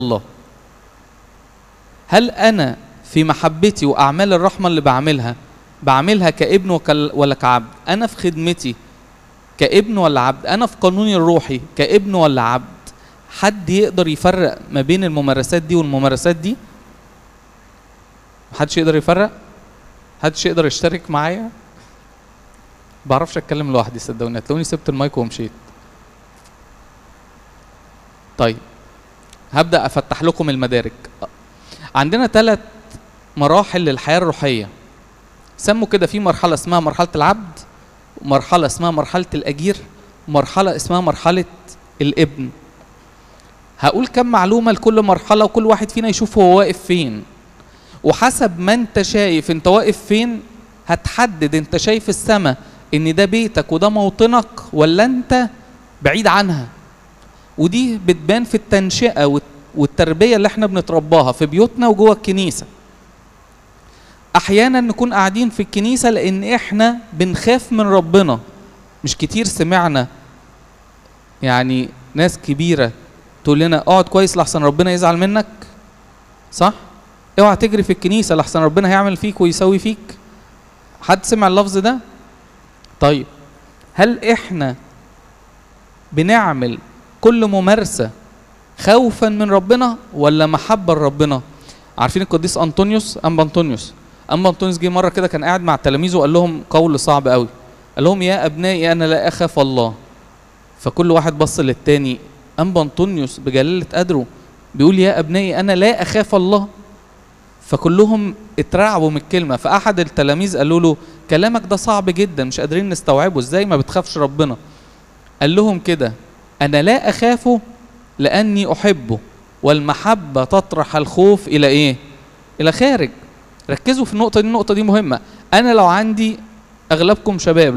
الله هل انا في محبتي واعمال الرحمه اللي بعملها بعملها كابن وكال- ولا كعبد انا في خدمتي كابن ولا عبد انا في قانوني الروحي كابن ولا عبد حد يقدر يفرق ما بين الممارسات دي والممارسات دي محدش يقدر يفرق محدش يقدر يشترك معايا بعرفش اتكلم لوحدي صدقوني هتلاقوني سبت المايك ومشيت طيب هبدا افتح لكم المدارك عندنا ثلاث مراحل للحياه الروحيه سموا كده في مرحله اسمها مرحله العبد ومرحله اسمها مرحله الاجير ومرحله اسمها مرحله الابن هقول كم معلومه لكل مرحله وكل واحد فينا يشوف هو واقف فين وحسب ما انت شايف انت واقف فين هتحدد انت شايف السماء ان ده بيتك وده موطنك ولا انت بعيد عنها ودي بتبان في التنشئه والت- والتربيه اللي احنا بنترباها في بيوتنا وجوه الكنيسه احيانا نكون قاعدين في الكنيسه لان احنا بنخاف من ربنا مش كتير سمعنا يعني ناس كبيره تقول لنا اقعد كويس لحسن ربنا يزعل منك صح اوعى تجري في الكنيسه لحسن ربنا هيعمل فيك ويسوي فيك حد سمع اللفظ ده طيب هل احنا بنعمل كل ممارسه خوفا من ربنا ولا محبه لربنا عارفين القديس انطونيوس ام انطونيوس ام انطونيوس جه مره كده كان قاعد مع التلاميذ وقال لهم قول صعب قوي قال لهم يا ابنائي انا لا اخاف الله فكل واحد بص للتاني ام انطونيوس بجلاله قدره بيقول يا ابنائي انا لا اخاف الله فكلهم اترعبوا من الكلمه فاحد التلاميذ قالوا له كلامك ده صعب جدا مش قادرين نستوعبه ازاي ما بتخافش ربنا قال لهم كده انا لا اخافه لاني احبه والمحبه تطرح الخوف الى ايه الى خارج ركزوا في النقطه دي النقطه دي مهمه انا لو عندي اغلبكم شباب